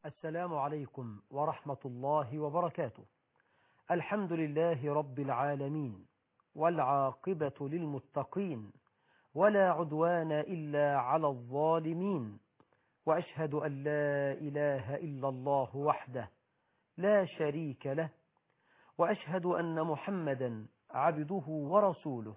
السلام عليكم ورحمة الله وبركاته الحمد لله رب العالمين والعاقبة للمتقين ولا عدوان إلا على الظالمين وأشهد أن لا إله إلا الله وحده لا شريك له وأشهد أن محمدا عبده ورسوله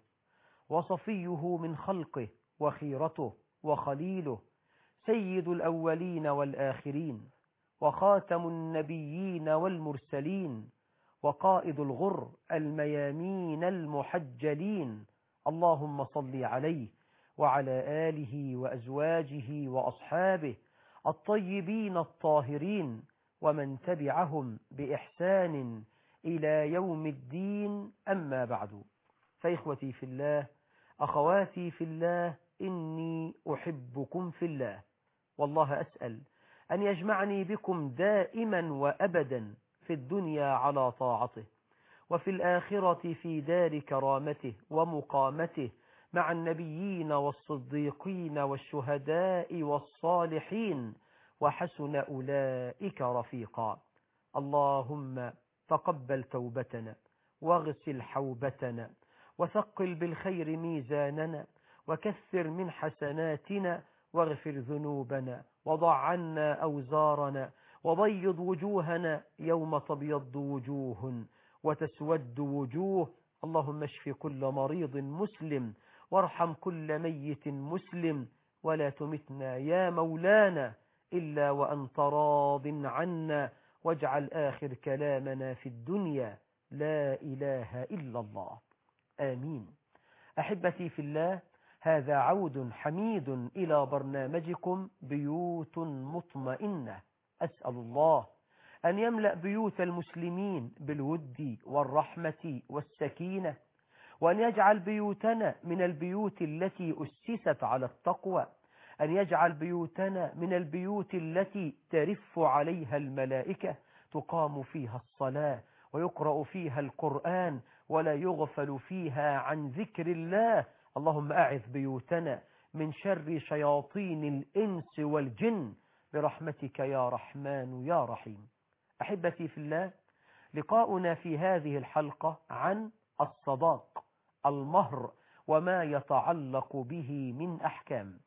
وصفيه من خلقه وخيرته وخليله سيد الأولين والآخرين وخاتم النبيين والمرسلين وقائد الغر الميامين المحجلين اللهم صل عليه وعلى آله وأزواجه وأصحابه الطيبين الطاهرين ومن تبعهم بإحسان إلى يوم الدين أما بعد فإخوتي في الله أخواتي في الله إني أحبكم في الله والله أسأل أن يجمعني بكم دائما وأبدا في الدنيا على طاعته وفي الآخرة في دار كرامته ومقامته مع النبيين والصديقين والشهداء والصالحين وحسن أولئك رفيقا اللهم تقبل توبتنا واغسل حوبتنا وثقل بالخير ميزاننا وكثر من حسناتنا واغفر ذنوبنا وضع عنا أوزارنا وبيض وجوهنا يوم تبيض وجوه وتسود وجوه اللهم اشف كل مريض مسلم وارحم كل ميت مسلم ولا تمتنا يا مولانا إلا وأنت راض عنا واجعل آخر كلامنا في الدنيا لا إله إلا الله آمين أحبتي في الله هذا عود حميد إلى برنامجكم بيوت مطمئنة أسأل الله أن يملأ بيوت المسلمين بالود والرحمة والسكينة وأن يجعل بيوتنا من البيوت التي أسست على التقوى أن يجعل بيوتنا من البيوت التي ترف عليها الملائكة تقام فيها الصلاة ويقرأ فيها القرآن ولا يغفل فيها عن ذكر الله اللهم أعذ بيوتنا من شر شياطين الإنس والجن برحمتك يا رحمن يا رحيم أحبتي في الله لقاؤنا في هذه الحلقة عن الصداق المهر وما يتعلق به من أحكام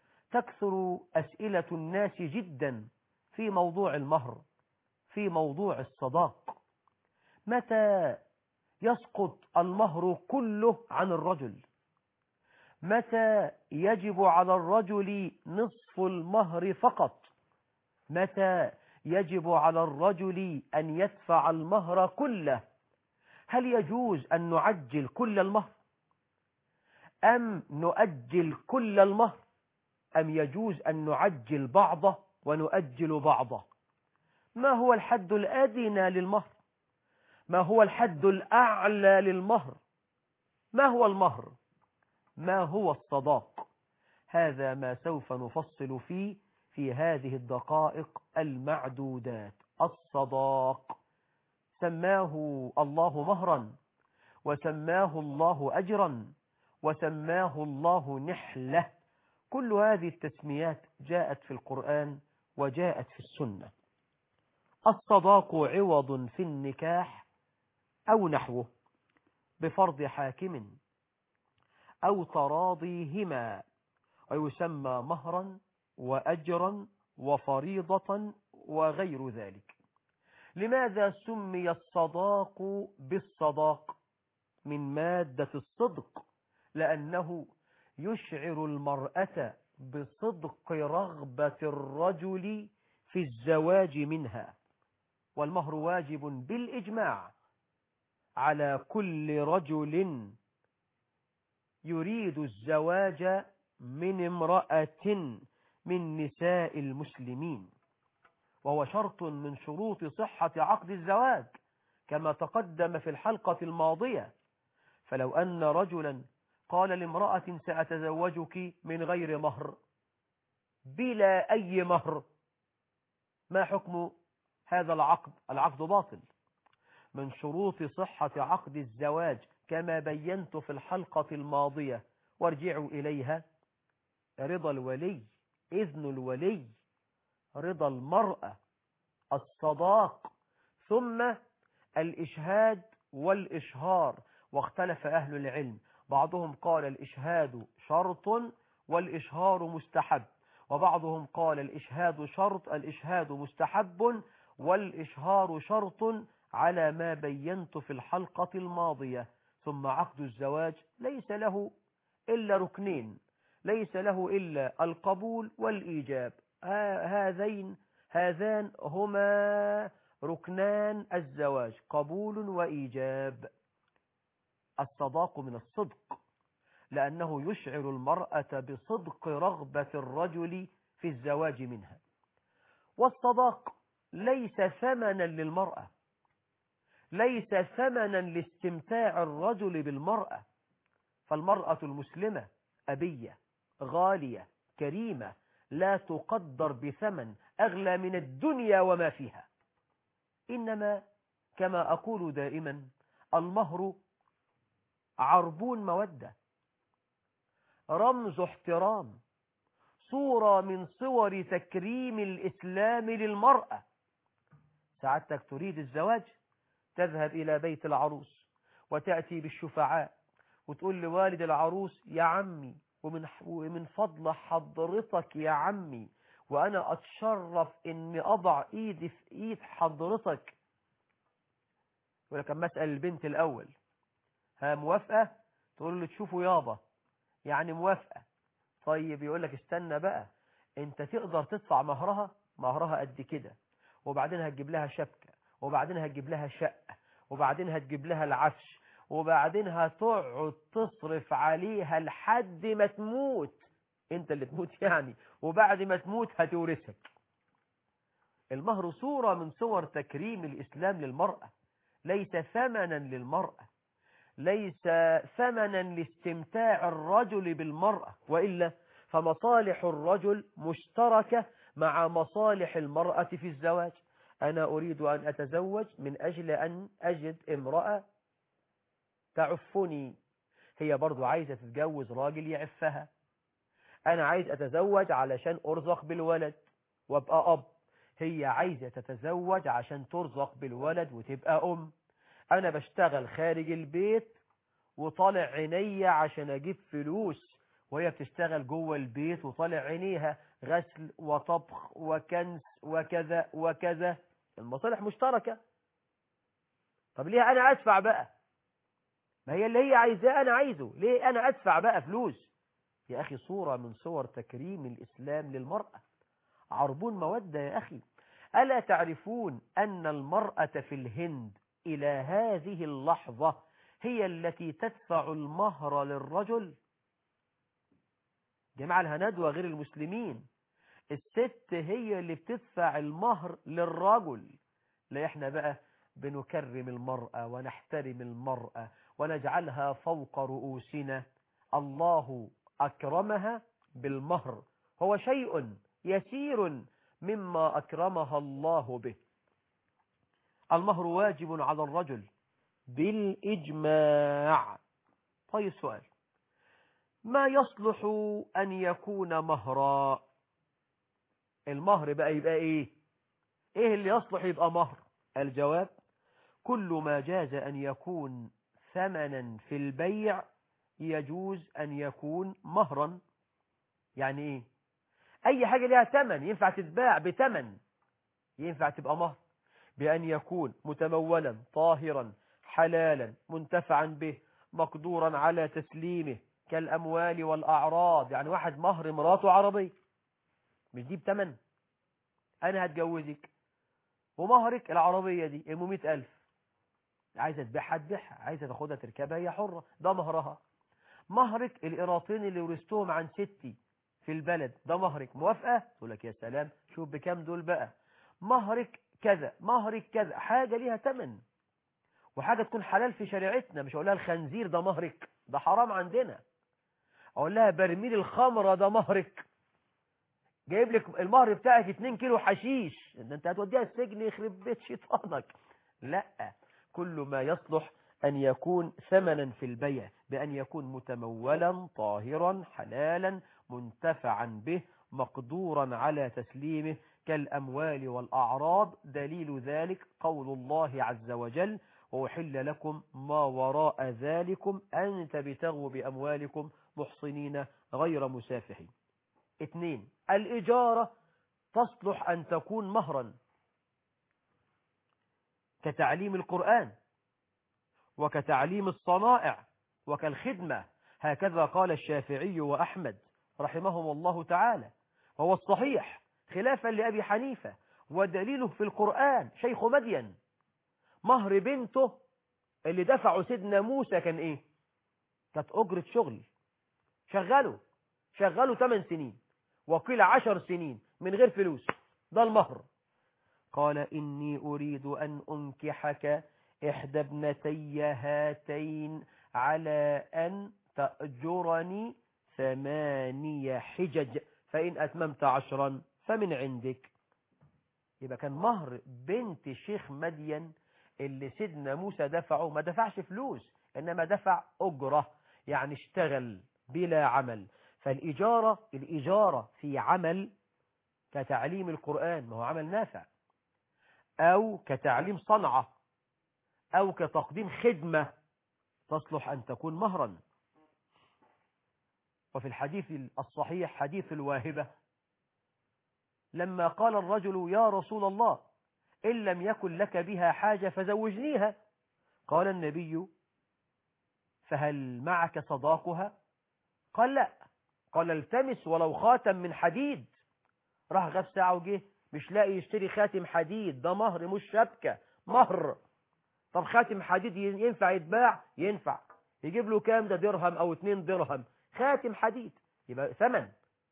تكثر أسئلة الناس جدا في موضوع المهر في موضوع الصداق متى يسقط المهر كله عن الرجل متى يجب على الرجل نصف المهر فقط متى يجب على الرجل أن يدفع المهر كله هل يجوز أن نعجل كل المهر أم نؤجل كل المهر أم يجوز أن نعجل بعضه ونؤجل بعضه ما هو الحد الأدنى للمهر ما هو الحد الأعلى للمهر ما هو المهر ما هو الصداق هذا ما سوف نفصل فيه في هذه الدقائق المعدودات الصداق سماه الله مهرا وسماه الله أجرا وسماه الله نحلة كل هذه التسميات جاءت في القرآن وجاءت في السنة الصداق عوض في النكاح أو نحوه بفرض حاكم أو تراضيهما ويسمى مهرا وأجرا وفريضة وغير ذلك لماذا سمي الصداق بالصداق من مادة الصدق لأنه يشعر المرأة بصدق رغبة الرجل في الزواج منها والمهر واجب بالإجماع على كل رجل يريد الزواج من امرأة من نساء المسلمين وهو شرط من شروط صحة عقد الزواج كما تقدم في الحلقة الماضية فلو أن رجلا قال لامرأة سأتزوجك من غير مهر بلا أي مهر ما حكم هذا العقد العقد باطل من شروط صحة عقد الزواج كما بينت في الحلقة الماضية وارجعوا إليها رضا الولي إذن الولي رضا المرأة الصداق ثم الإشهاد والإشهار واختلف أهل العلم بعضهم قال الإشهاد شرط والإشهار مستحب وبعضهم قال الإشهاد شرط الإشهاد مستحب والإشهار شرط على ما بينت في الحلقة الماضية ثم عقد الزواج ليس له إلا ركنين ليس له إلا القبول والإيجاب هذين هذان هما ركنان الزواج قبول وإيجاب الصداق من الصدق لأنه يشعر المرأة بصدق رغبة الرجل في الزواج منها والصداق ليس ثمنا للمرأة ليس ثمنا لاستمتاع الرجل بالمرأة فالمرأة المسلمة أبية غالية كريمة لا تقدر بثمن أغلى من الدنيا وما فيها إنما كما أقول دائما المهر عربون مودة رمز احترام صورة من صور تكريم الإسلام للمرأة سعادتك تريد الزواج تذهب إلى بيت العروس وتأتي بالشفعاء وتقول لوالد العروس يا عمي ومن, ومن فضل حضرتك يا عمي وأنا أتشرف إني أضع إيدي في إيد حضرتك ولكن مسأل البنت الأول ها موافقة تقول له تشوفوا يابا يعني موافقة طيب يقول لك استنى بقى انت تقدر تدفع مهرها مهرها قد كده وبعدين هتجيب لها شبكة وبعدين هتجيب لها شقة وبعدين هتجيب لها العفش وبعدين هتقعد تصرف عليها لحد ما تموت انت اللي تموت يعني وبعد ما تموت هتورثك المهر صورة من صور تكريم الإسلام للمرأة ليس ثمنا للمرأة ليس ثمنا لاستمتاع الرجل بالمرأة وإلا فمصالح الرجل مشتركة مع مصالح المرأة في الزواج أنا أريد أن أتزوج من أجل أن أجد امرأة تعفني هي برضو عايزة تتجوز راجل يعفها أنا عايز أتزوج علشان أرزق بالولد وابقى أب هي عايزة تتزوج عشان ترزق بالولد وتبقى أم أنا بشتغل خارج البيت وطالع عينيا عشان أجيب فلوس وهي بتشتغل جوه البيت وطالع عينيها غسل وطبخ وكنس وكذا وكذا المصالح مشتركة طب ليه أنا أدفع بقى ما هي اللي هي عايزاه أنا عايزه ليه أنا أدفع بقى فلوس يا أخي صورة من صور تكريم الإسلام للمرأة عربون مودة يا أخي ألا تعرفون أن المرأة في الهند إلى هذه اللحظة هي التي تدفع المهر للرجل جماعة الهندوة غير المسلمين الست هي اللي بتدفع المهر للرجل لا احنا بقى بنكرم المرأة ونحترم المرأة ونجعلها فوق رؤوسنا الله أكرمها بالمهر هو شيء يسير مما أكرمها الله به المهر واجب على الرجل بالإجماع طيب سؤال ما يصلح أن يكون مهرا المهر بقى يبقى إيه إيه اللي يصلح يبقى مهر الجواب كل ما جاز أن يكون ثمنا في البيع يجوز أن يكون مهرا يعني إيه أي حاجة لها ثمن ينفع تتباع بثمن ينفع تبقى مهر بأن يكون متمولا طاهرا حلالا منتفعا به مقدورا على تسليمه كالأموال والأعراض يعني واحد مهر مراته عربي مش دي بتمن أنا هتجوزك ومهرك العربية دي ام مئة ألف عايزة تبيعها تبيعها عايزة تاخدها تركبها هي حرة ده مهرها مهرك القراطين اللي ورثتهم عن ستي في البلد ده مهرك موافقة تقول لك يا سلام شوف بكام دول بقى مهرك كذا مهرك كذا حاجة ليها تمن وحاجة تكون حلال في شريعتنا مش أقول لها الخنزير ده مهرك ده حرام عندنا أقول لها برميل الخمرة ده مهرك جايب لك المهر بتاعك 2 كيلو حشيش ده انت هتوديها السجن يخرب بيت شيطانك لا كل ما يصلح أن يكون ثمنا في البيع بأن يكون متمولا طاهرا حلالا منتفعا به مقدورا على تسليمه كالأموال والأعراض دليل ذلك قول الله عز وجل وأحل لكم ما وراء ذلكم أن تبتغوا بأموالكم محصنين غير مسافحين اثنين الإجارة تصلح أن تكون مهرا كتعليم القرآن وكتعليم الصنائع وكالخدمة هكذا قال الشافعي وأحمد رحمهم الله تعالى وهو الصحيح خلافا لأبي حنيفة ودليله في القرآن شيخ مدين مهر بنته اللي دفعه سيدنا موسى كان ايه كانت أجرة شغل شغله شغله 8 سنين وقيل 10 سنين من غير فلوس ده المهر قال إني أريد أن أنكحك إحدى ابنتي هاتين على أن تأجرني ثمانية حجج فإن أتممت عشرا فمن عندك يبقى كان مهر بنت الشيخ مدين اللي سيدنا موسى دفعه ما دفعش فلوس إنما دفع أجرة يعني اشتغل بلا عمل فالإجارة الإجارة في عمل كتعليم القرآن ما هو عمل نافع أو كتعليم صنعة أو كتقديم خدمة تصلح أن تكون مهرا وفي الحديث الصحيح حديث الواهبة لما قال الرجل يا رسول الله إن لم يكن لك بها حاجة فزوجنيها قال النبي فهل معك صداقها قال لا قال التمس ولو خاتم من حديد راح غاب ساعة وجه مش لاقي يشتري خاتم حديد ده مهر مش شبكة مهر طب خاتم حديد ينفع يتباع ينفع يجيب له كام ده درهم او اتنين درهم خاتم حديد يبقى ثمن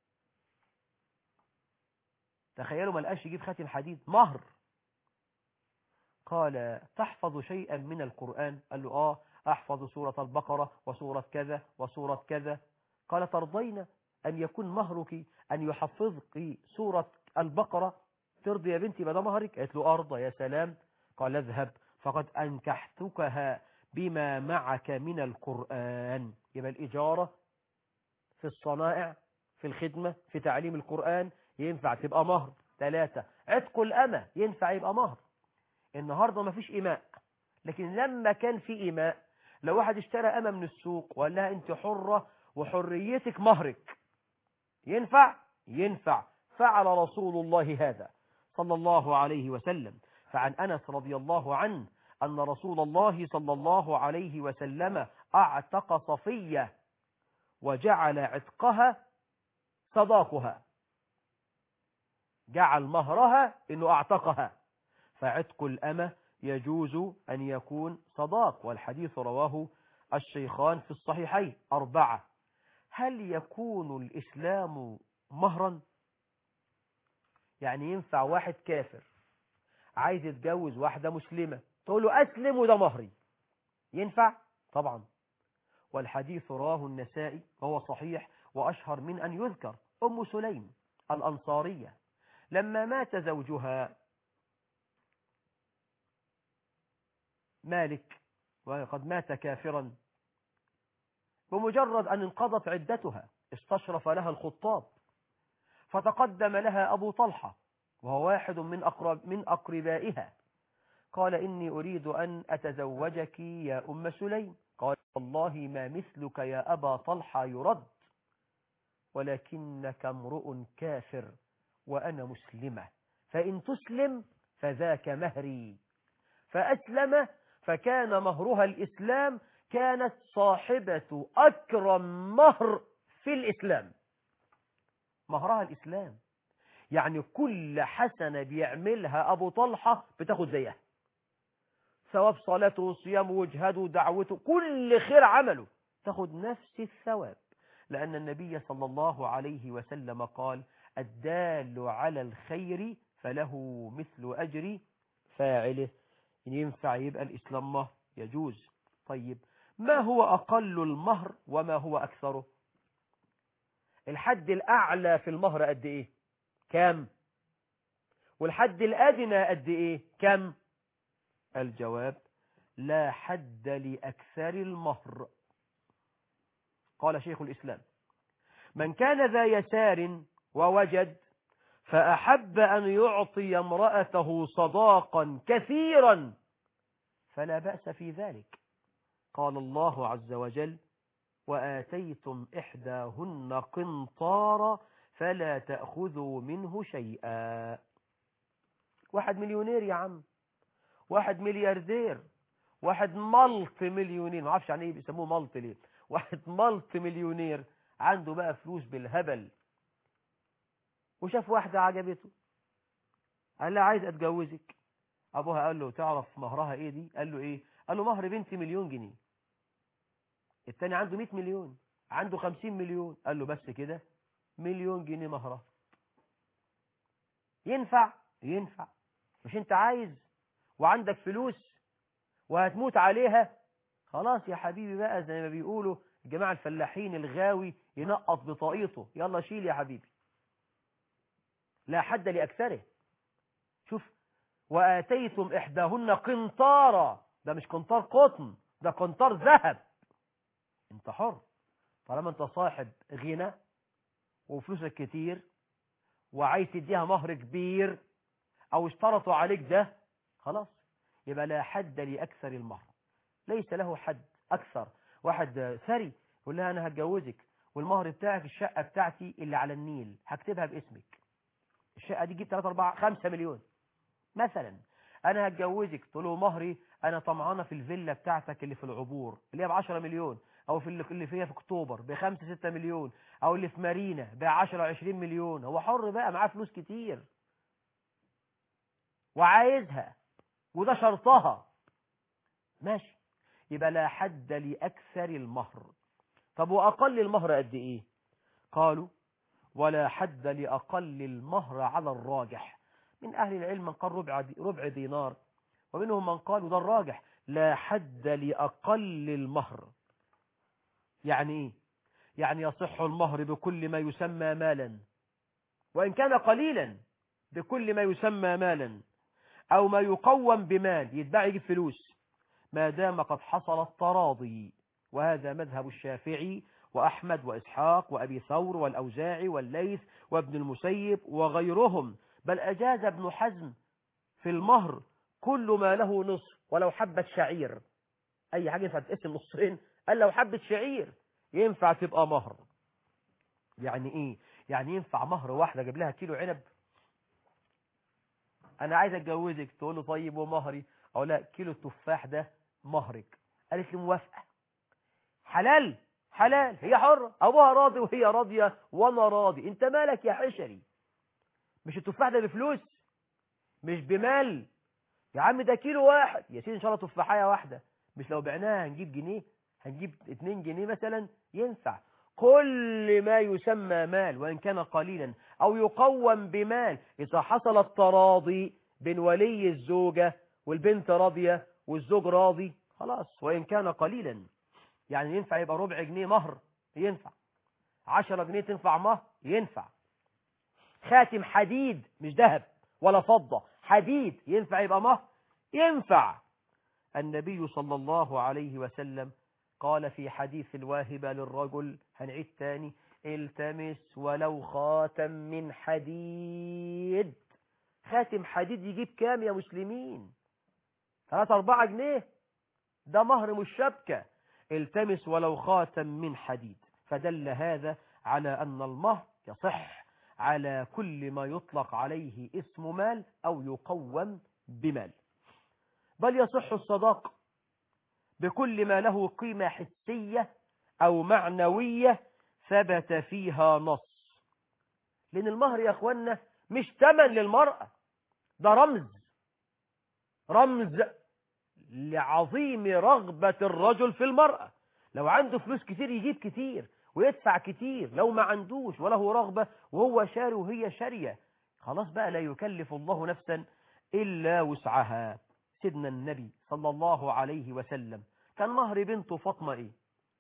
تخيلوا ما لقاش يجيب خاتم حديد مهر قال تحفظ شيئا من القرآن قال له آه أحفظ سورة البقرة وسورة كذا وسورة كذا قال ترضين أن يكون مهرك أن يحفظك سورة البقرة ترضي يا بنتي ما ده مهرك قالت له أرضى يا سلام قال اذهب فقد أنكحتكها بما معك من القرآن يبقى الإجارة في الصنائع في الخدمة في تعليم القرآن ينفع تبقى مهر ثلاثة عتق الأمة ينفع يبقى مهر النهاردة ما فيش إماء لكن لما كان في إماء لو واحد اشترى أمة من السوق وقال لها أنت حرة وحريتك مهرك ينفع ينفع فعل رسول الله هذا صلى الله عليه وسلم فعن أنس رضي الله عنه أن رسول الله صلى الله عليه وسلم أعتق صفية وجعل عتقها صداقها جعل مهرها أنه أعتقها فعتق الأمة يجوز أن يكون صداق والحديث رواه الشيخان في الصحيحين أربعة هل يكون الإسلام مهرا يعني ينفع واحد كافر عايز يتجوز واحدة مسلمة تقول له أسلم وده مهري ينفع طبعا والحديث رواه النسائي وهو صحيح وأشهر من أن يذكر أم سليم الأنصارية لما مات زوجها مالك وقد مات كافرا بمجرد أن انقضت عدتها استشرف لها الخطاب فتقدم لها أبو طلحة وهو واحد من, أقرب من أقربائها قال إني أريد أن أتزوجك يا أم سليم قال والله ما مثلك يا أبا طلحة يرد ولكنك امرؤ كافر وأنا مسلمة فإن تسلم فذاك مهري فأسلم فكان مهرها الإسلام كانت صاحبة أكرم مهر في الإسلام مهرها الإسلام يعني كل حسنة بيعملها أبو طلحة بتاخد زيها ثواب صلاته وصيامه وجهاده ودعوته كل خير عمله تاخد نفس الثواب لأن النبي صلى الله عليه وسلم قال الدال على الخير فله مثل أجر فاعله ينفع يبقى الإسلام مهر يجوز طيب ما هو أقل المهر وما هو أكثره الحد الأعلى في المهر قد إيه كم والحد الأدنى قد إيه كم الجواب لا حد لأكثر المهر قال شيخ الإسلام من كان ذا يسار ووجد فأحب أن يعطي امرأته صداقا كثيرا فلا بأس في ذلك قال الله عز وجل وآتيتم إحداهن قنطارا فلا تأخذوا منه شيئا واحد مليونير يا عم واحد ملياردير واحد ملط مليونير ما عارفش يعني ايه بيسموه ملط ليه واحد ملط مليونير عنده بقى فلوس بالهبل وشاف واحدة عجبته قال لها عايز اتجوزك ابوها قال له تعرف مهرها ايه دي قال له ايه قال له مهر بنتي مليون جنيه التاني عنده 100 مليون عنده 50 مليون قال له بس كده مليون جنيه مهرها ينفع ينفع مش انت عايز وعندك فلوس وهتموت عليها خلاص يا حبيبي بقى زي ما بيقولوا الجماعة الفلاحين الغاوي ينقط بطاقيته يلا شيل يا حبيبي لا حد لأكثره شوف وآتيتم إحداهن قنطارا ده مش قنطار قطن ده قنطار ذهب انت حر طالما انت صاحب غنى وفلوسك كتير وعايز تديها مهر كبير او اشترطوا عليك ده خلاص يبقى لا حد لأكثر المهر ليس له حد أكثر واحد ثري يقول لها أنا هتجوزك والمهر بتاعك الشقة بتاعتي اللي على النيل هكتبها باسمك الشقة دي تجيب 3 4 5 مليون مثلا أنا هتجوزك تقول له مهري أنا طمعانة في الفيلا بتاعتك اللي في العبور اللي هي ب 10 مليون أو في اللي اللي فيها في أكتوبر ب 5 6 مليون أو اللي في مارينا ب 10 20 مليون هو حر بقى معاه فلوس كتير وعايزها وده شرطها ماشي يبقى لا حد لأكثر المهر طب وأقل المهر قد إيه قالوا ولا حد لأقل المهر على الراجح من أهل العلم من قال ربع, ربع دينار ومنهم من قال وده الراجح لا حد لأقل المهر يعني إيه يعني يصح المهر بكل ما يسمى مالا وإن كان قليلا بكل ما يسمى مالا أو ما يقوم بمال يتباع يجيب فلوس ما دام قد حصل التراضي وهذا مذهب الشافعي وأحمد وإسحاق وأبي ثور والأوزاعي والليث وابن المسيب وغيرهم بل أجاز ابن حزم في المهر كل ما له نصف ولو حبة شعير أي حاجة ينفع تقسم نصين قال لو حبة شعير ينفع تبقى مهر يعني إيه يعني ينفع مهر واحدة جاب لها كيلو عنب انا عايز اتجوزك تقول له طيب ومهري او لا كيلو التفاح ده مهرك قالت لي موافقه حلال حلال هي حرة ابوها راضي وهي راضية وانا راضي انت مالك يا حشري مش التفاح ده بفلوس مش بمال يا عم ده كيلو واحد يا سيدي ان شاء الله تفاحية واحدة مش لو بعناها هنجيب جنيه هنجيب اتنين جنيه مثلا ينفع كل ما يسمى مال وإن كان قليلا أو يقوم بمال إذا حصل التراضي بين ولي الزوجة والبنت راضية والزوج راضي خلاص وإن كان قليلا يعني ينفع يبقى ربع جنيه مهر ينفع عشرة جنيه تنفع مهر ينفع خاتم حديد مش ذهب ولا فضة حديد ينفع يبقى مهر ينفع النبي صلى الله عليه وسلم قال في حديث الواهبة للرجل هنعيد تاني التمس ولو خاتم من حديد خاتم حديد يجيب كام يا مسلمين ثلاثة أربعة جنيه ده مهر مش شبكة التمس ولو خاتم من حديد فدل هذا على أن المهر يصح على كل ما يطلق عليه اسم مال أو يقوم بمال بل يصح الصداق بكل ما له قيمة حسية أو معنوية ثبت فيها نص لأن المهر يا أخوانا مش تمن للمرأة ده رمز رمز لعظيم رغبة الرجل في المرأة لو عنده فلوس كتير يجيب كتير ويدفع كتير لو ما عندوش وله رغبة وهو شاري وهي شارية خلاص بقى لا يكلف الله نفسا إلا وسعها سيدنا النبي صلى الله عليه وسلم كان مهر بنته فاطمة ايه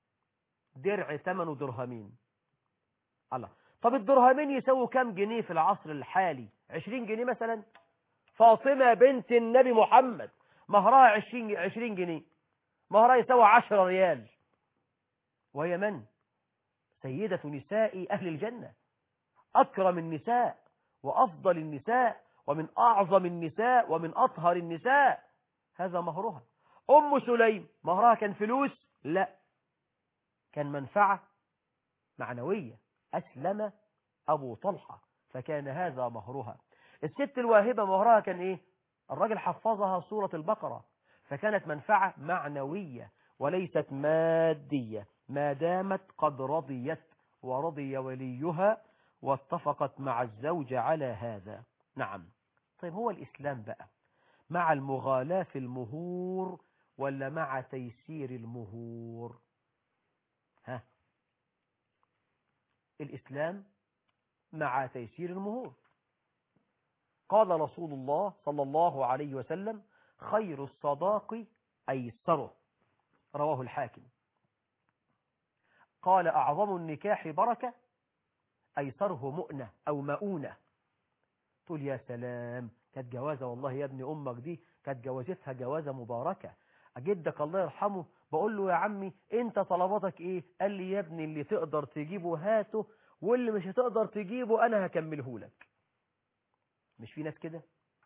درع ثمنه درهمين الله طب الدرهمين يسووا كام جنيه في العصر الحالي عشرين جنيه مثلا فاطمة بنت النبي محمد مهرها عشرين, عشرين جنيه مهرها يسوى عشرة ريال وهي من سيدة نساء أهل الجنة أكرم النساء وأفضل النساء ومن أعظم النساء ومن أطهر النساء هذا مهرها أم سليم مهرها كان فلوس لا كان منفعة معنوية أسلم أبو طلحة فكان هذا مهرها الست الواهبة مهرها كان إيه الراجل حفظها سورة البقرة فكانت منفعة معنوية وليست مادية ما دامت قد رضيت ورضي وليها واتفقت مع الزوج على هذا نعم طيب هو الإسلام بقى مع المغالاة في المهور ولا مع تيسير المهور ها الإسلام مع تيسير المهور قال رسول الله صلى الله عليه وسلم خير الصداق أيسره رواه الحاكم قال أعظم النكاح بركة أيسره مؤنة أو مؤونة تقول يا سلام كانت جوازة والله يا ابن أمك دي كانت جوازتها جوازة مباركة أجدك الله يرحمه بقول له يا عمي انت طلباتك ايه قال لي يا ابني اللي تقدر تجيبه هاته واللي مش هتقدر تجيبه انا هكمله لك مش في ناس كده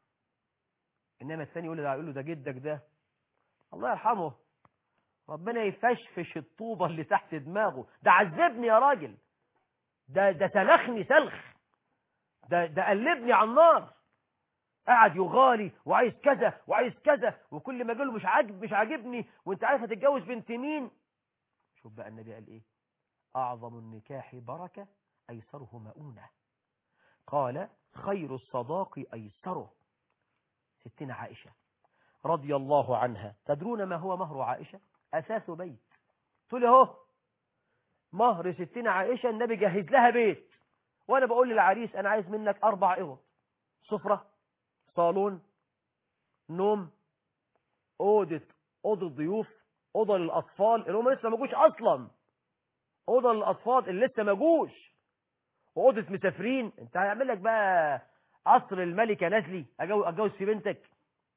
انما الثاني يقول له ده يقول له ده جدك ده الله يرحمه ربنا يفشفش الطوبة اللي تحت دماغه ده عذبني يا راجل ده ده سلخني سلخ ده ده قلبني على النار قاعد يغالي وعايز كذا وعايز كذا وكل ما يقول له مش عاجب مش عاجبني وانت عارف هتتجوز بنت مين شوف بقى النبي قال ايه اعظم النكاح بركه ايسره مؤونه قال خير الصداق ايسره ستنا عائشه رضي الله عنها تدرون ما هو مهر عائشه اساس بيت تقول اهو مهر ستنا عائشه النبي جهز لها بيت وانا بقول للعريس انا عايز منك اربع اوض سفره صالون نوم أوضة أوضة ضيوف أوضة للأطفال اللي هم لسه ما جوش أصلا أوضة للأطفال اللي لسه ما جوش وأوضة مسافرين أنت هيعمل لك بقى قصر الملكة نازلي أتجوز في بنتك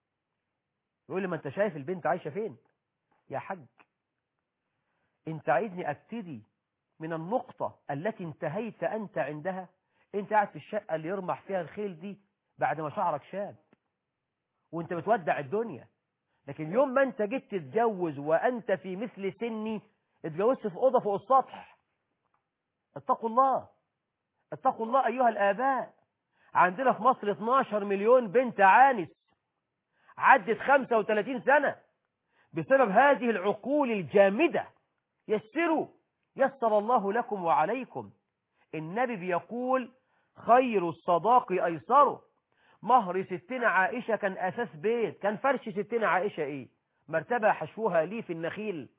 يقول لي ما أنت شايف البنت عايشة فين يا حج أنت عايزني أبتدي من النقطة التي انتهيت أنت عندها أنت قاعد في الشقة اللي يرمح فيها الخيل دي بعد ما شعرك شاب وانت بتودع الدنيا لكن يوم ما انت جيت تتجوز وانت في مثل سني اتجوزت في اوضه فوق السطح اتقوا الله اتقوا الله ايها الاباء عندنا في مصر 12 مليون بنت عانس عدت 35 سنه بسبب هذه العقول الجامده يسروا يسر الله لكم وعليكم النبي بيقول خير الصداق ايسره مهر ستنا عائشة كان أساس بيت كان فرش ستنا عائشة إيه مرتبة حشوها ليه في النخيل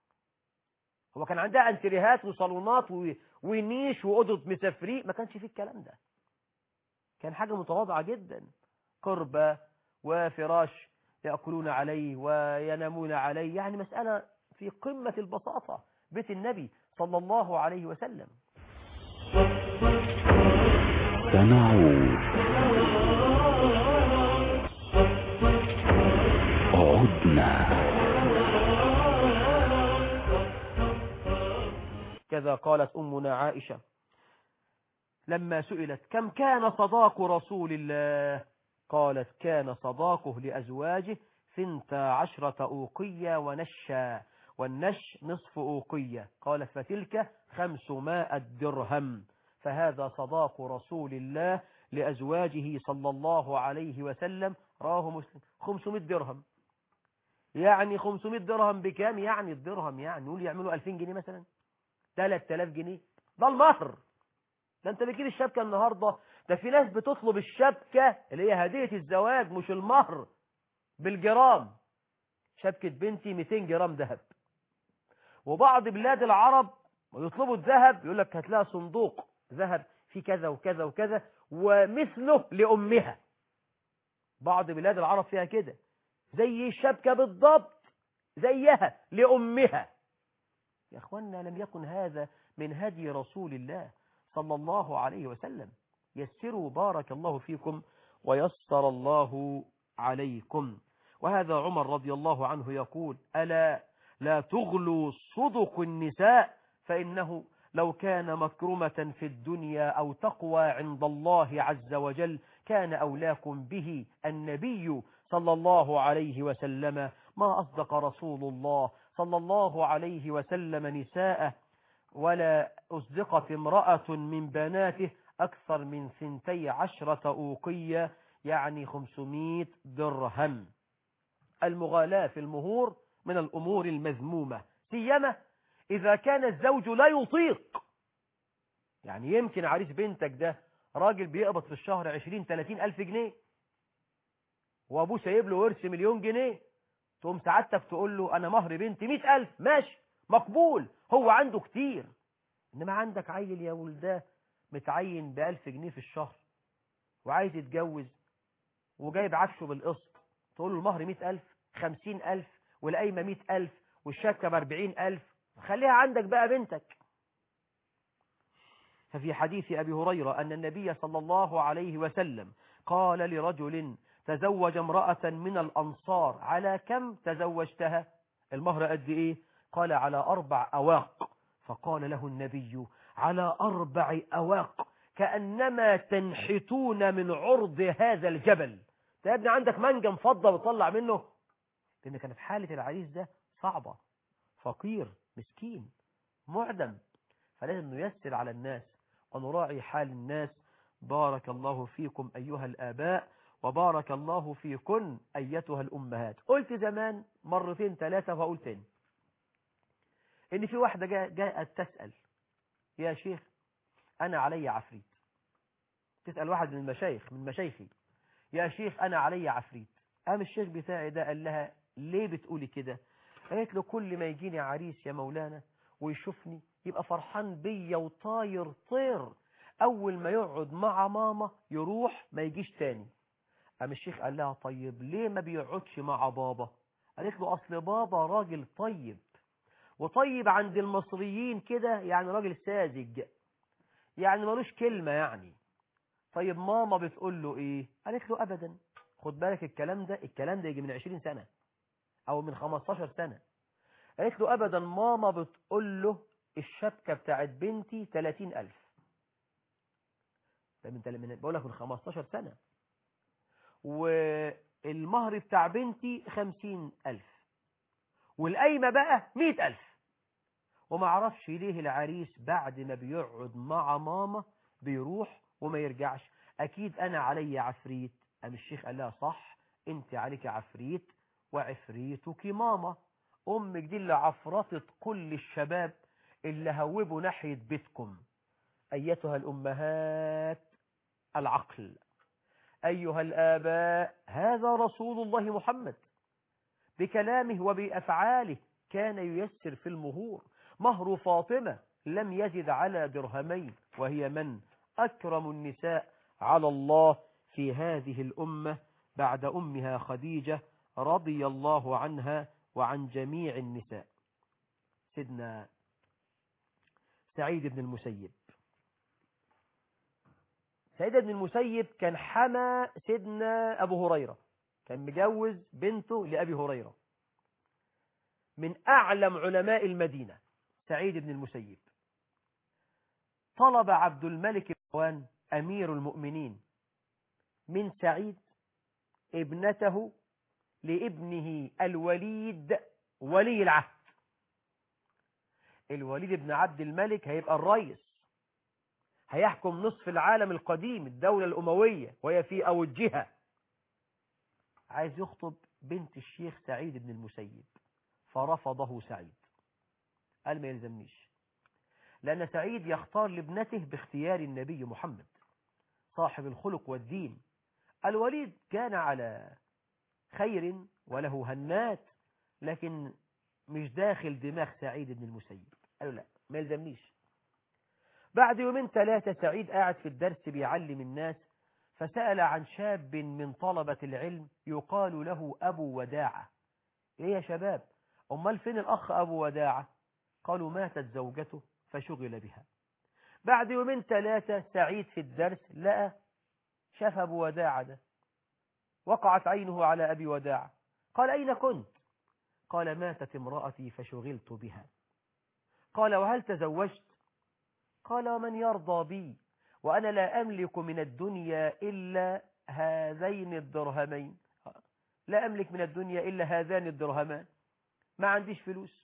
هو كان عندها انتريهات وصالونات و... ونيش وأوضة مسافرين ما كانش فيه الكلام ده كان حاجة متواضعة جدا قربة وفراش يأكلون عليه وينامون عليه يعني مسألة في قمة البساطة بيت النبي صلى الله عليه وسلم سنعود عدنا كذا قالت أمنا عائشة لما سئلت كم كان صداق رسول الله قالت كان صداقه لأزواجه ثنتا عشرة أوقية ونشا والنش نصف أوقية قالت فتلك خمسمائة درهم فهذا صداق رسول الله لأزواجه صلى الله عليه وسلم راه مسلم 500 درهم يعني 500 درهم بكام يعني الدرهم يعني نقول يعملوا 2000 جنيه مثلا 3000 جنيه ده المهر ده انت بتجيب الشبكة النهاردة ده في ناس بتطلب الشبكة اللي هي هدية الزواج مش المهر بالجرام شبكة بنتي 200 جرام ذهب وبعض بلاد العرب يطلبوا الذهب يقول لك هات لها صندوق ذهب في كذا وكذا وكذا ومثله لأمها بعض بلاد العرب فيها كده زي الشبكة بالضبط زيها لأمها يا أخوانا لم يكن هذا من هدي رسول الله صلى الله عليه وسلم يسروا بارك الله فيكم ويسر الله عليكم وهذا عمر رضي الله عنه يقول ألا لا تغلوا صدق النساء فإنه لو كان مكرمة في الدنيا أو تقوى عند الله عز وجل كان أولاكم به النبي صلى الله عليه وسلم ما أصدق رسول الله صلى الله عليه وسلم نساءه ولا أصدقت امرأة من بناته أكثر من ثنتي عشرة أوقية يعني خمسمائة درهم المغالاة في المهور من الأمور المذمومة سيما إذا كان الزوج لا يطيق يعني يمكن عريس بنتك ده راجل بيقبض في الشهر عشرين تلاتين ألف جنيه وأبوه سايب له ورث مليون جنيه تقوم سعادتك تقول له أنا مهر بنتي مئة ألف ماشي مقبول هو عنده كتير إنما عندك عيل يا ولده متعين بألف جنيه في الشهر وعايز يتجوز وجايب عفشه بالقسط تقول له المهر مئة ألف خمسين ألف والقايمة مئة ألف والشبكة بأربعين ألف خليها عندك بقى بنتك ففي حديث أبي هريرة أن النبي صلى الله عليه وسلم قال لرجل تزوج امرأة من الأنصار على كم تزوجتها المهر قد إيه قال على أربع أواق فقال له النبي على أربع أواق كأنما تنحتون من عرض هذا الجبل يا ابني عندك منجم فضة بتطلع منه لأن كانت حالة العريس ده صعبة فقير مسكين معدم فلازم نيسر على الناس ونراعي حال الناس بارك الله فيكم أيها الآباء وبارك الله فيكن أيتها الأمهات قلت زمان مرتين ثلاثة وهقول تاني إن في واحدة جاء جاءت تسأل يا شيخ أنا علي عفريت تسأل واحد من المشايخ من مشايخي يا شيخ أنا علي عفريت قام الشيخ بتاعي ده قال لها ليه بتقولي كده قالت له كل ما يجيني عريس يا مولانا ويشوفني يبقى فرحان بيا وطاير طير أول ما يقعد مع ماما يروح ما يجيش تاني قام الشيخ قال لها طيب ليه ما بيقعدش مع بابا قالت له أصل بابا راجل طيب وطيب عند المصريين كده يعني راجل ساذج يعني ملوش كلمة يعني طيب ماما بتقول له ايه قالت له ابدا خد بالك الكلام ده الكلام ده يجي من 20 سنة او من 15 سنة قالت له ابدا ماما بتقول له الشبكة بتاعت بنتي 30 ألف ده من من بقول لك من 15 سنة والمهر بتاع بنتي 50 ألف والقايمة بقى 100 ألف وما عرفش ليه العريس بعد ما بيقعد مع ماما بيروح وما يرجعش أكيد أنا علي عفريت أم الشيخ قال لها صح أنت عليك عفريت وعفريتك ماما أمك دي اللي عفرطت كل الشباب اللي هوبوا ناحية بيتكم أيتها الأمهات العقل أيها الآباء هذا رسول الله محمد بكلامه وبأفعاله كان ييسر في المهور مهر فاطمة لم يزد على درهمين وهي من أكرم النساء على الله في هذه الأمة بعد أمها خديجة رضي الله عنها وعن جميع النساء سيدنا سعيد بن المسيب سعيد بن المسيب كان حمى سيدنا أبو هريرة كان مجوز بنته لأبي هريرة من أعلم علماء المدينة سعيد بن المسيب طلب عبد الملك مروان أمير المؤمنين من سعيد ابنته لابنه الوليد ولي العهد الوليد بن عبد الملك هيبقى الرئيس هيحكم نصف العالم القديم الدولة الأموية وهي في أوجها عايز يخطب بنت الشيخ سعيد بن المسيب فرفضه سعيد قال ما يلزمنيش لأن سعيد يختار لابنته باختيار النبي محمد صاحب الخلق والدين الوليد كان على خير وله هنات لكن مش داخل دماغ سعيد بن المسيب قالوا لا ما يلزمنيش بعد يومين ثلاثة سعيد قاعد في الدرس بيعلم الناس فسأل عن شاب من طلبة العلم يقال له أبو وداعة إيه يا شباب أمال فين الأخ أبو وداعة قالوا ماتت زوجته فشغل بها بعد يومين ثلاثة سعيد في الدرس لقى شاف أبو وداعة ده وقعت عينه على أبي وداعة قال أين كنت قال ماتت امرأتي فشغلت بها قال وهل تزوجت قال ومن يرضى بي وأنا لا أملك من الدنيا إلا هذين الدرهمين لا أملك من الدنيا إلا هذان الدرهمان ما عنديش فلوس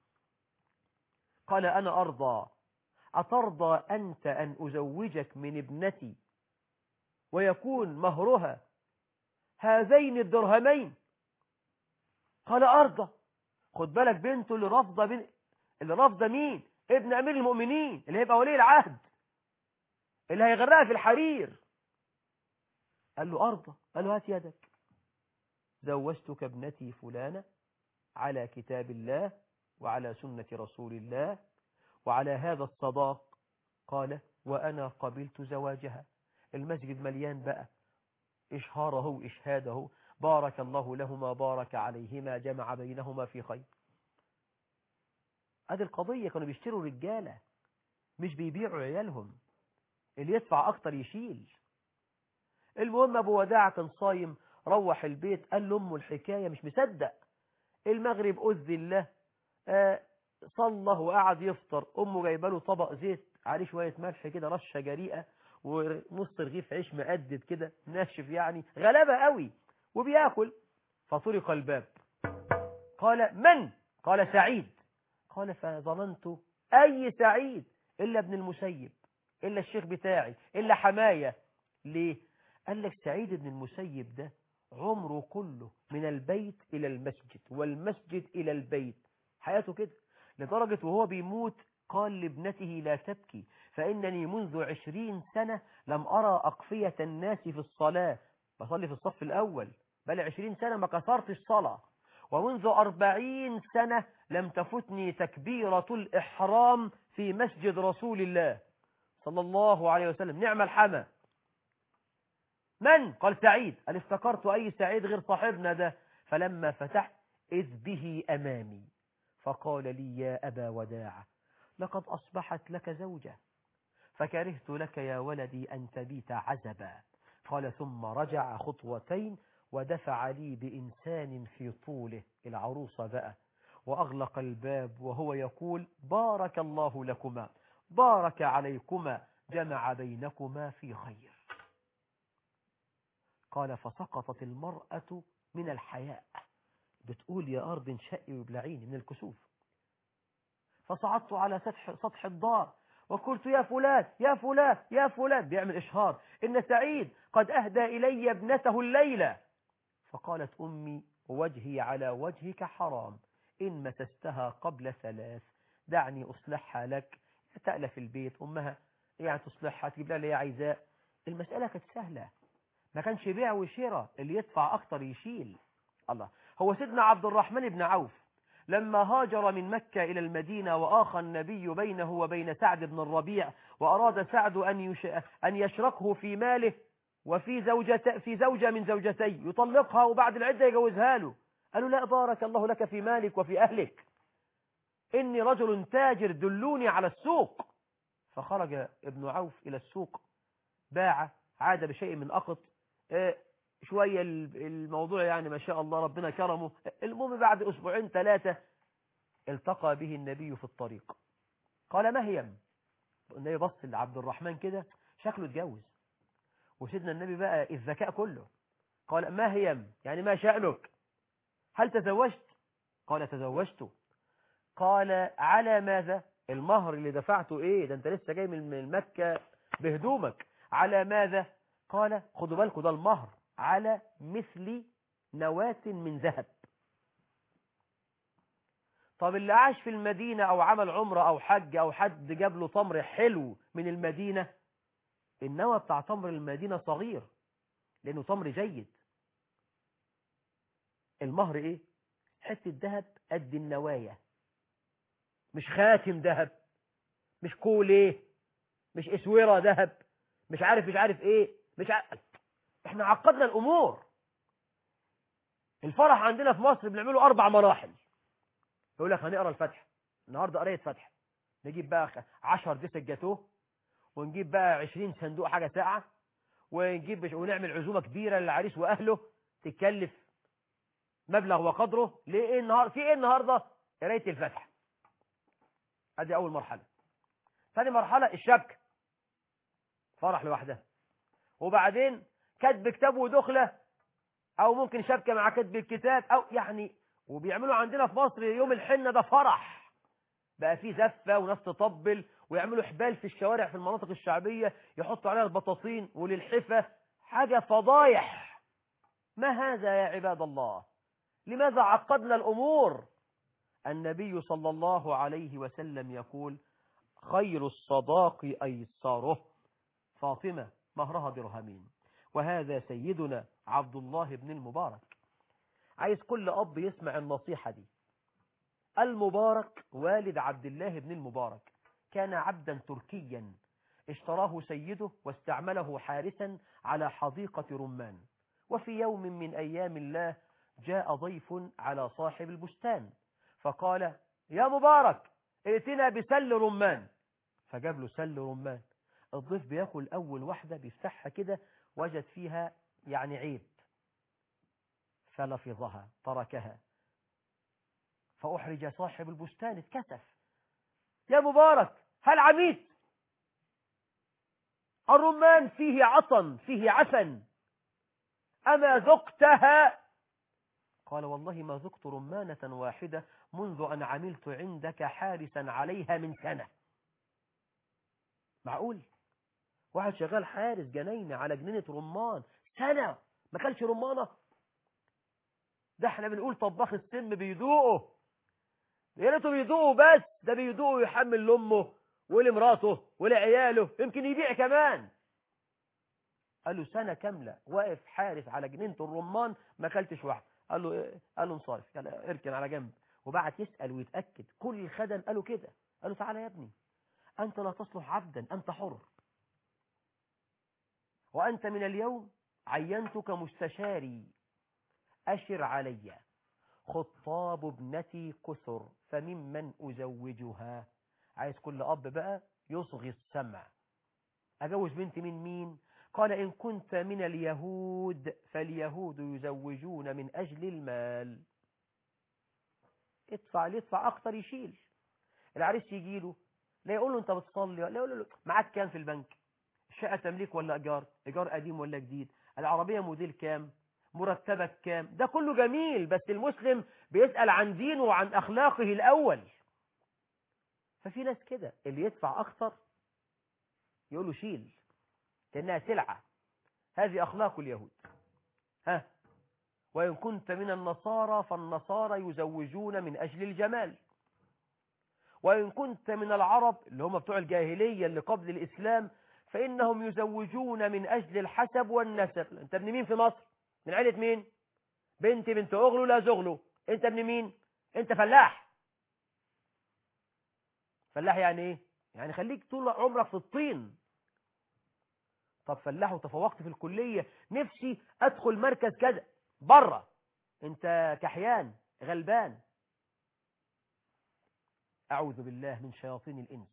قال أنا أرضى أترضى أنت أن أزوجك من ابنتي ويكون مهرها هذين الدرهمين قال أرضى خد بالك بنته اللي رافضة بين اللي رافضة مين ابن أمير المؤمنين اللي هيبقى ولي العهد اللي هيغرقها في الحرير قال له أرضى قال له هات يدك زوجتك ابنتي فلانة على كتاب الله وعلى سنة رسول الله وعلى هذا الصداق قال وأنا قبلت زواجها المسجد مليان بقى إشهاره وإشهاده بارك الله لهما بارك عليهما جمع بينهما في خير هذه القضية كانوا بيشتروا رجالة مش بيبيعوا عيالهم اللي يدفع أكتر يشيل المهم أبو وداع كان صايم روح البيت قال لأمه الحكاية مش مصدق المغرب أذن الله آه صلى وقعد يفطر أمه جايبه له طبق زيت عليه شوية ملح كده رشة جريئة ونص رغيف عيش مقدد كده ناشف يعني غلبة قوي وبياكل فطرق الباب قال من قال سعيد قال فظننت أي سعيد إلا ابن المسيب إلا الشيخ بتاعي إلا حماية ليه قال لك سعيد بن المسيب ده عمره كله من البيت إلى المسجد والمسجد إلى البيت حياته كده لدرجة وهو بيموت قال لابنته لا تبكي فإنني منذ عشرين سنة لم أرى أقفية الناس في الصلاة بصلي في الصف الأول بل عشرين سنة ما كسرت الصلاة ومنذ أربعين سنة لم تفتني تكبيرة الإحرام في مسجد رسول الله صلى الله عليه وسلم نعم الحمى من؟ قال سعيد قال افتكرت أي سعيد غير صاحبنا ده فلما فتحت إذ به أمامي فقال لي يا أبا وداع لقد أصبحت لك زوجة فكرهت لك يا ولدي أن تبيت عزبا قال ثم رجع خطوتين ودفع لي بإنسان في طوله العروسة بقى وأغلق الباب وهو يقول بارك الله لكما بارك عليكما جمع بينكما في خير قال فسقطت المرأة من الحياء بتقول يا أرض انشئي وابلعيني من الكسوف فصعدت على سطح, سطح الدار وقلت يا فلان يا فلان يا فلان بيعمل إشهار إن سعيد قد أهدى إلي ابنته الليلة فقالت أمي وجهي على وجهك حرام إن مسستها قبل ثلاث دعني أصلحها لك تألف البيت أمها يعني تصلحها تجيب لها اللي هي عايزاه المسألة كانت سهلة ما كانش بيع وشراء اللي يدفع أكتر يشيل الله هو سيدنا عبد الرحمن بن عوف لما هاجر من مكة إلى المدينة وآخى النبي بينه وبين سعد بن الربيع وأراد سعد أن, يش... أن يشركه في ماله وفي زوجة في زوجة من زوجتي يطلقها وبعد العدة يجوزها له قالوا لا بارك الله لك في مالك وفي أهلك إني رجل تاجر دلوني على السوق فخرج ابن عوف إلى السوق باع عاد بشيء من أقط شوية الموضوع يعني ما شاء الله ربنا كرمه المهم بعد أسبوعين ثلاثة التقى به النبي في الطريق قال ما هي النبي بص لعبد الرحمن كده شكله اتجوز وسيدنا النبي بقى الذكاء كله قال ما هي يعني ما شأنك هل تزوجت قال تزوجت قال على ماذا المهر اللي دفعته ايه ده انت لسه جاي من مكة بهدومك على ماذا قال خدوا بالكم ده المهر على مثل نواة من ذهب طب اللي عاش في المدينة أو عمل عمرة أو حج أو حد جاب له تمر حلو من المدينة النوى بتاع تمر المدينة صغير لأنه تمر جيد المهر إيه حتة ذهب قد النوايا مش خاتم ذهب مش كوليه مش اسوره ذهب مش عارف مش عارف ايه مش عارف احنا عقدنا الامور الفرح عندنا في مصر بنعمله اربع مراحل يقول لك هنقرا الفتح النهارده قريت فتح نجيب بقى 10 ديسك جاتوه ونجيب بقى 20 صندوق حاجه ساعه ونجيب ونعمل عزومه كبيره للعريس واهله تتكلف مبلغ وقدره ليه ايه النهار في ايه النهارده قرايه الفتح ادي اول مرحله ثاني مرحلة الشبكة فرح لوحدها وبعدين كتب كتاب ودخلة أو ممكن شبكة مع كتب الكتاب أو يعني وبيعملوا عندنا في مصر يوم الحنة ده فرح بقى فيه زفة وناس تطبل ويعملوا حبال في الشوارع في المناطق الشعبية يحطوا عليها البطاطين وللحفة حاجة فضايح ما هذا يا عباد الله لماذا عقدنا الأمور النبي صلى الله عليه وسلم يقول خير الصداق أيساره فاطمة مهرها درهمين وهذا سيدنا عبد الله بن المبارك عايز كل أب يسمع النصيحة دي المبارك والد عبد الله بن المبارك كان عبدا تركيا اشتراه سيده واستعمله حارسا على حديقة رمان وفي يوم من أيام الله جاء ضيف على صاحب البستان فقال يا مبارك ائتنا بسل رمان فجاب له سل رمان الضيف بياكل أول واحدة بيفتحها كده وجد فيها يعني عيب فلفظها تركها فأحرج صاحب البستان اتكسف يا مبارك هل عميت الرمان فيه عطن فيه عسن أما ذقتها قال والله ما ذقت رمانة واحدة منذ أن عملت عندك حارسا عليها من سنة معقول واحد شغال حارس جنينة على جنينة رمان سنة ما كانش رمانة ده احنا بنقول طباخ السم بيدوقه يا ريته بيدوقه بس ده بيدوقه يحمل لامه ولمراته ولعياله يمكن يبيع كمان قال له سنة كاملة واقف حارس على جنينة الرمان ما اكلتش واحد قال له إيه؟ قال له انصرف قال اركن على جنب وبعت يسأل ويتأكد كل الخدم قالوا كده قال له تعالى يا ابني أنت لا تصلح عبدا أنت حر وأنت من اليوم عينتك مستشاري أشر علي خطاب ابنتي كثر فممن أزوجها عايز كل أب بقى يصغي السمع أجوز بنتي من مين قال إن كنت من اليهود فاليهود يزوجون من أجل المال ادفع اللي يدفع أكتر يشيل العريس يجي له لا يقول له أنت بتصلي لا يقول له معاك كام في البنك الشقة تمليك ولا إيجار إيجار قديم ولا جديد العربية موديل كام مرتبك كام ده كله جميل بس المسلم بيسأل عن دينه وعن أخلاقه الأول ففي ناس كده اللي يدفع أكتر يقول له شيل لأنها سلعة هذه أخلاق اليهود ها وإن كنت من النصارى فالنصارى يزوجون من أجل الجمال وإن كنت من العرب اللي هم بتوع الجاهلية اللي قبل الإسلام فإنهم يزوجون من أجل الحسب والنسب أنت ابن مين في مصر من عيلة مين بنت بنت أغلو لا زغلو أنت ابن مين أنت فلاح فلاح يعني إيه يعني خليك طول عمرك في الطين طب فلاح وتفوقت في الكلية نفسي أدخل مركز كذا بره أنت كحيان غلبان أعوذ بالله من شياطين الإنس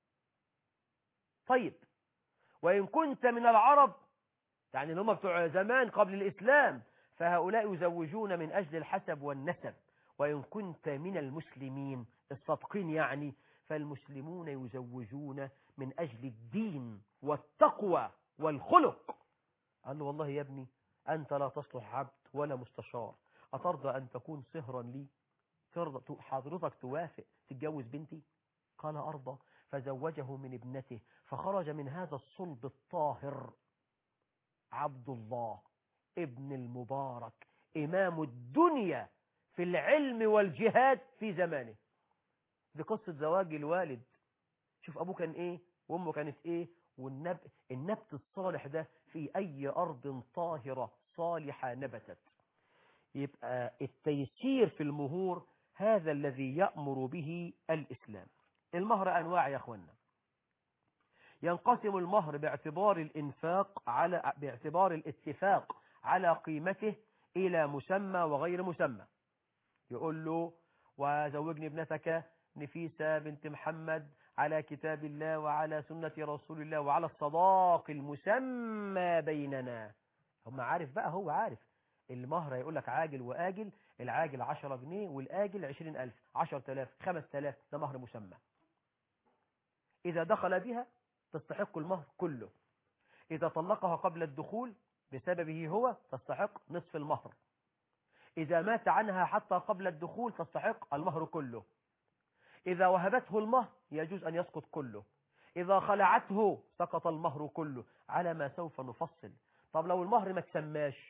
طيب وإن كنت من العرب يعني اللي هم بتوع زمان قبل الإسلام فهؤلاء يزوجون من أجل الحسب والنسب وإن كنت من المسلمين الصادقين يعني فالمسلمون يزوجون من أجل الدين والتقوى والخلق قال له والله يا ابني أنت لا تصلح عبد ولا مستشار أترضى أن تكون صهرا لي ترضى حضرتك توافق تتجوز بنتي قال أرضى فزوجه من ابنته فخرج من هذا الصلب الطاهر عبد الله ابن المبارك إمام الدنيا في العلم والجهاد في زمانه دي قصة زواج الوالد شوف أبوه كان إيه وأمه كانت إيه والنب... النبت الصالح ده في أي أرض طاهرة صالحة نبتت يبقى التيسير في المهور هذا الذي يأمر به الإسلام المهر أنواع يا أخوانا ينقسم المهر باعتبار الإنفاق على باعتبار الاتفاق على قيمته إلى مسمى وغير مسمى يقول له وزوجني ابنتك نفيسة بنت محمد على كتاب الله وعلى سنة رسول الله وعلى الصداق المسمى بيننا هم عارف بقى هو عارف المهر يقول لك عاجل وآجل العاجل 10 جنيه والآجل 20000 10000 5000 ده مهر مسمى إذا دخل بها تستحق المهر كله إذا طلقها قبل الدخول بسببه هو تستحق نصف المهر إذا مات عنها حتى قبل الدخول تستحق المهر كله إذا وهبته المهر يجوز أن يسقط كله إذا خلعته سقط المهر كله على ما سوف نفصل طب لو المهر ما تسماش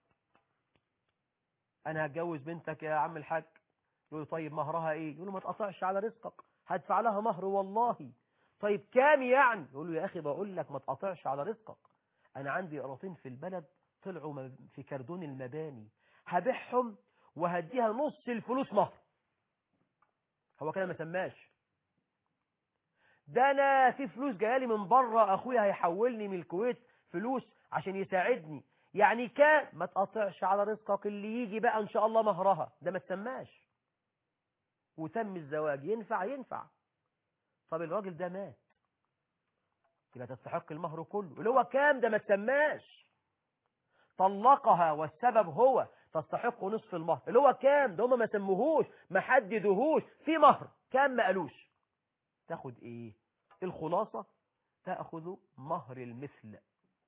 أنا هتجوز بنتك يا عم الحاج يقول له طيب مهرها إيه يقول له ما تقطعش على رزقك هدفع لها مهر والله طيب كام يعني يقول له يا أخي بقول لك ما تقطعش على رزقك أنا عندي قراطين في البلد طلعوا م- في كردون المباني هبيعهم وهديها نص الفلوس مهر هو كده ما سماش ده انا في فلوس جايالي من بره اخويا هيحولني من الكويت فلوس عشان يساعدني يعني كان ما تقطعش على رزقك اللي يجي بقى ان شاء الله مهرها ده ما تسماش وتم الزواج ينفع ينفع طب الراجل ده مات يبقى تستحق المهر كله اللي هو كام ده ما تسماش طلقها والسبب هو تستحق نصف المهر اللي هو كام ده هم ما سموهوش ما حددوهوش في مهر كام ما قالوش تاخد ايه الخلاصة تأخذ مهر المثل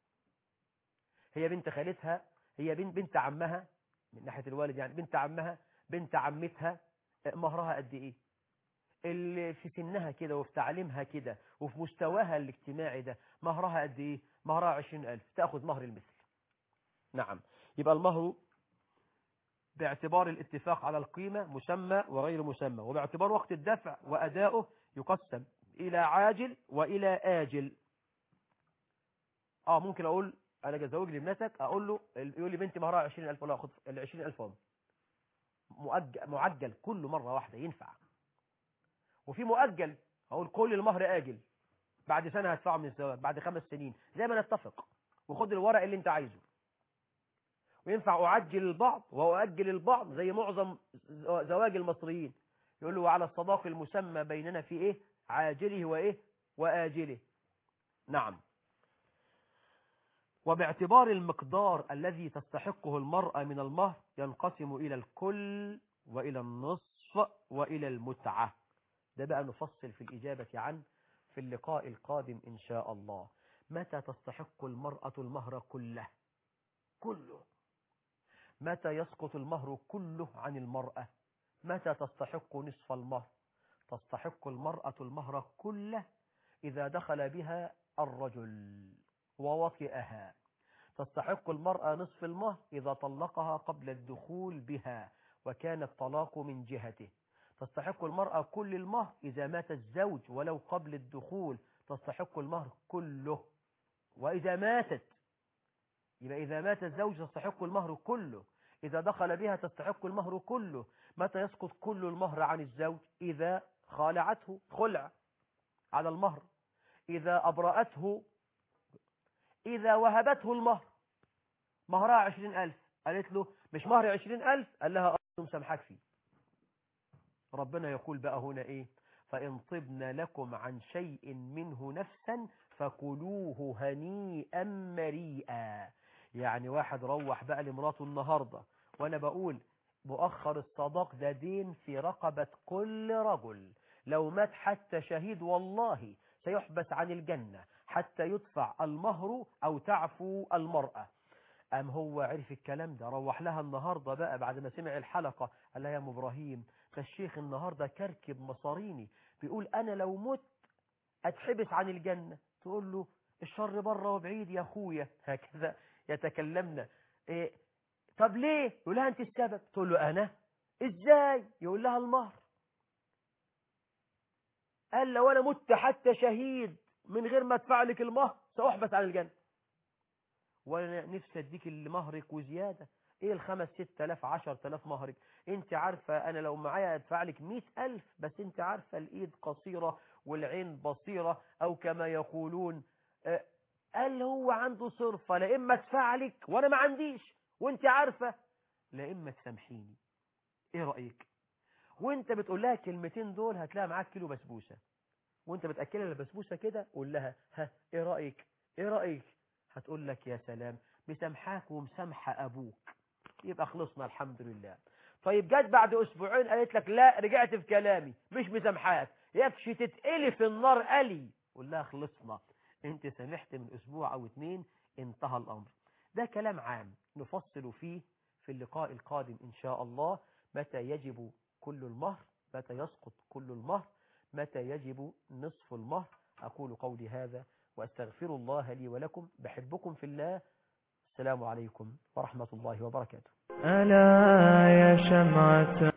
هي بنت خالتها هي بنت بنت عمها من ناحية الوالد يعني بنت عمها بنت عمتها مهرها قد ايه اللي في سنها كده وفي تعليمها كده وفي مستواها الاجتماعي ده مهرها قد ايه مهرها عشرين ألف تأخذ مهر المثل نعم يبقى المهر باعتبار الاتفاق على القيمة مسمى وغير مسمى وباعتبار وقت الدفع وأداؤه يقسم إلى عاجل وإلى آجل اه ممكن أقول أنا جزوج لابنتك أقول له يقول لي بنتي مهرها 20000 ولا أخذ ال 20000 هم مؤجل, معجل كل مرة واحدة ينفع وفي مؤجل أقول كل المهر آجل بعد سنة هدفعه من الزواج بعد خمس سنين زي ما نتفق وخد الورق اللي انت عايزه وينفع أعجل البعض وأؤجل البعض زي معظم زواج المصريين يقول له على الصداق المسمى بيننا في إيه عاجله وإيه وآجله نعم وباعتبار المقدار الذي تستحقه المرأة من المهر ينقسم إلى الكل وإلى النصف وإلى المتعة ده بقى نفصل في الإجابة عن في اللقاء القادم إن شاء الله متى تستحق المرأة المهر كله كله متى يسقط المهر كله عن المرأة متى تستحق نصف المهر تستحق المرأة المهر كله إذا دخل بها الرجل ووطئها تستحق المرأة نصف المهر إذا طلقها قبل الدخول بها وكان الطلاق من جهته تستحق المرأة كل المهر إذا مات الزوج ولو قبل الدخول تستحق المهر كله وإذا ماتت يبقى إذا مات الزوج تستحق المهر كله إذا دخل بها تستحق المهر كله متى يسقط كل المهر عن الزوج إذا خالعته خلع على المهر إذا أبرأته إذا وهبته المهر مهرها عشرين ألف قالت له مش مهر عشرين ألف قال لها أرض مسامحك فيه ربنا يقول بقى هنا إيه فإن طبن لكم عن شيء منه نفسا فكلوه هنيئا مريئا يعني واحد روح بقى لمراته النهاردة وأنا بقول مؤخر الصداق ده دين في رقبة كل رجل لو مات حتى شهيد والله سيحبس عن الجنة حتى يدفع المهر أو تعفو المرأة أم هو عرف الكلام ده روح لها النهاردة بقى بعد ما سمع الحلقة قال لها يا أم إبراهيم ده الشيخ النهاردة كركب مصاريني بيقول أنا لو مت أتحبس عن الجنة تقول له الشر بره وبعيد يا أخويا هكذا يتكلمنا إيه طب ليه يقول لها أنت السبب تقول له أنا إزاي يقول لها المهر قال لو أنا مت حتى شهيد من غير ما ادفع لك المهر سأحبس عن الجنة وانا نفسي اديك اللي مهرك وزيادة ايه الخمس ست الاف عشر تلاف مهرك انت عارفة انا لو معايا ادفع لك مئة الف بس انت عارفة الايد قصيرة والعين بصيرة او كما يقولون آه قال هو عنده صرفة لا اما ادفع لك وانا ما عنديش وانت عارفة لا اما تسامحيني ايه رأيك وانت بتقول لها الكلمتين دول هتلاقي معاك كيلو بسبوسة وانت بتأكلها البسبوسة كده قول لها ها ايه رأيك ايه رأيك هتقول لك يا سلام مسامحاك ومسامحة ابوك يبقى خلصنا الحمد لله طيب جت بعد اسبوعين قالت لك لا رجعت في كلامي مش مسامحاك يكش تتقلي في النار قلي قول لها خلصنا انت سمحت من اسبوع او اتنين انتهى الامر ده كلام عام نفصل فيه في اللقاء القادم ان شاء الله متى يجب كل المهر متى يسقط كل المهر متى يجب نصف المهر اقول قولي هذا واستغفر الله لي ولكم بحبكم في الله السلام عليكم ورحمة الله وبركاته ألا يا شمعة